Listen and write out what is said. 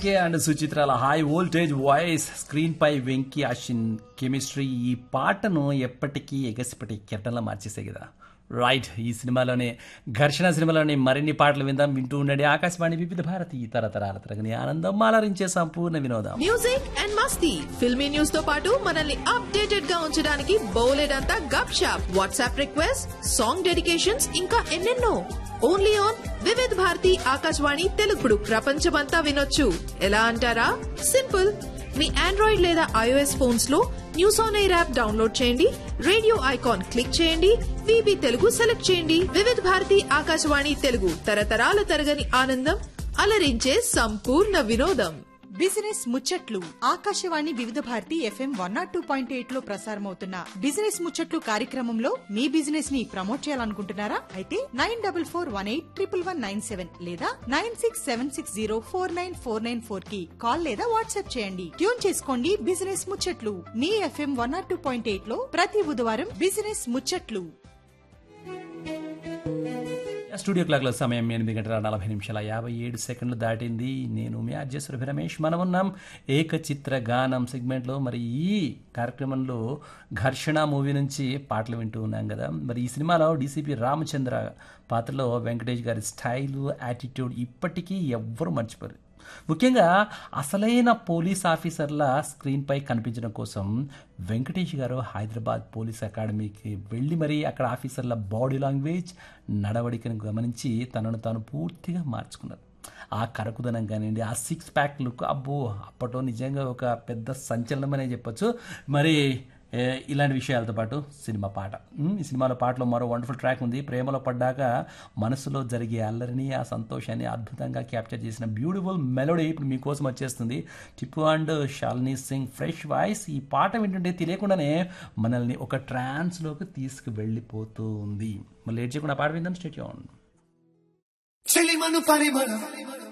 కేకే and సుచిత్రాల high voltage voice screen పై Venky Ashwin chemistry ఈ పాటను ఎప్పటికీ ఎగసిపటి కెప్టెన్లా మార్చేసే కదా రైట్ ఈ సినిమాలోనే ఘర్షణ సినిమాలోని మరిన్ని పాటలు విందాం వింటూ ఉండండి ఆకాశవాణి వివిధ భారతి తరతరాల తరగని ఆనందం ఆలరించే సంపూర్ణ వినోదం మ్యూజిక్ అండ్ మస్తీ ఫిల్మీ న్యూస్ తో పాటు మనల్ని అప్డేటెడ్ గా ఉంచడానికి బోలెడంతా గప్ షాప్ వాట్సాప్ రిక్వెస్ట్ సాంగ్ డెడికేషన్స్ ఇంకా ఎన్నెన్నో ఓన్లీ ఆన్ వివిధ్ భారతి ఆకాశవాణి తెలుగుడు ప్రపంచమంతా వినొచ్చు ఎలా అంటారా సింపుల్ మీ ఆండ్రాయిడ్ లేదా ఐఓఎస్ ఫోన్స్ లో News on Air app download చేయండి రేడియో ఐకాన్ క్లిక్ చేయండి విబి తెలుగు సెలెక్ట్ చేయండి వివిధ భారతి ఆకాశవాణి తెలుగు తరతరాల తరగని ఆనందం అలరించే సంపూర్ణ వినోదం బిజినెస్ ముచ్చట్లు Akashvani Vividh Bharati FM one nought two point eight లో ప్రసారమవుతున్న బిజినెస్ ముచ్చట్లు కార్యక్రమంలో మీ బిజినెస్ ని ప్రమోట్ చేయాలనుకుంటున్నారా అయితే nine double four one eight triple one nine seven లేదా nine six seven six zero four nine four nine four కి కాల్ లేదా వాట్సాప్ చేయండి ట్యూన్ చేసుకోండి బిజినెస్ ముచ్చట్లు మీ FM one nought two point eight లో ప్రతి బుధవారం బిజినెస్ ముచ్చట్లు స్టూడియో క్లాక్లో సమయం ఎనిమిది గంటల నలభై నిమిషాల యాభై ఏడు సెకండ్లు దాటింది నేను మీ అర్జస్వరభి రమేష్ మనం ఉన్నాం ఏకచిత్ర గానం సెగ్మెంట్లో మరి ఈ కార్యక్రమంలో ఘర్షణ మూవీ నుంచి పాటలు వింటూ ఉన్నాం కదా మరి ఈ సినిమాలో డీసీపీ రామచంద్ర పాత్రలో వెంకటేష్ గారి స్టైల్ యాటిట్యూడ్ ఇప్పటికీ ఎవ్వరూ మర్చిపోరు ముఖ్యంగా అసలైన పోలీస్ ఆఫీసర్ల స్క్రీన్పై కనిపించడం కోసం వెంకటేష్ గారు హైదరాబాద్ పోలీస్ అకాడమీకి వెళ్ళి మరీ అక్కడ ఆఫీసర్ల బాడీ లాంగ్వేజ్ నడవడికను గమనించి తనను తాను పూర్తిగా మార్చుకున్నారు ఆ కరకుదనం కానివ్వండి ఆ సిక్స్ ప్యాక్ లుక్ అబ్బో అప్పట్లో నిజంగా ఒక పెద్ద సంచలనం అనే చెప్పొచ్చు మరి ఏ, ఇలాంటి విషయాలతో పాటు సినిమా పాట ఉమ్, ఈ సినిమాలో పాటలో మరో వండర్ఫుల్ ట్రాక్ ఉంది ప్రేమలో పడ్డాక మనసులో జరిగే అల్లరిని ఆ సంతోషాన్ని అద్భుతంగా క్యాప్చర్ చేసిన బ్యూటిఫుల్ మెలోడీ ఇప్పుడు మీకోసం వచ్చేస్తుంది Tippu and Shalini Singh fresh voice ఈ పాట వింటుంటే తెలియకుండానే మనల్ని ఒక ట్రాన్స్లోకి తీసుకు వెళ్ళిపోతూ ఉంది మళ్ళీ లేట్ చేయకుండా ఆ పాట విందాం స్టేట్ చెలిమను పరిమళం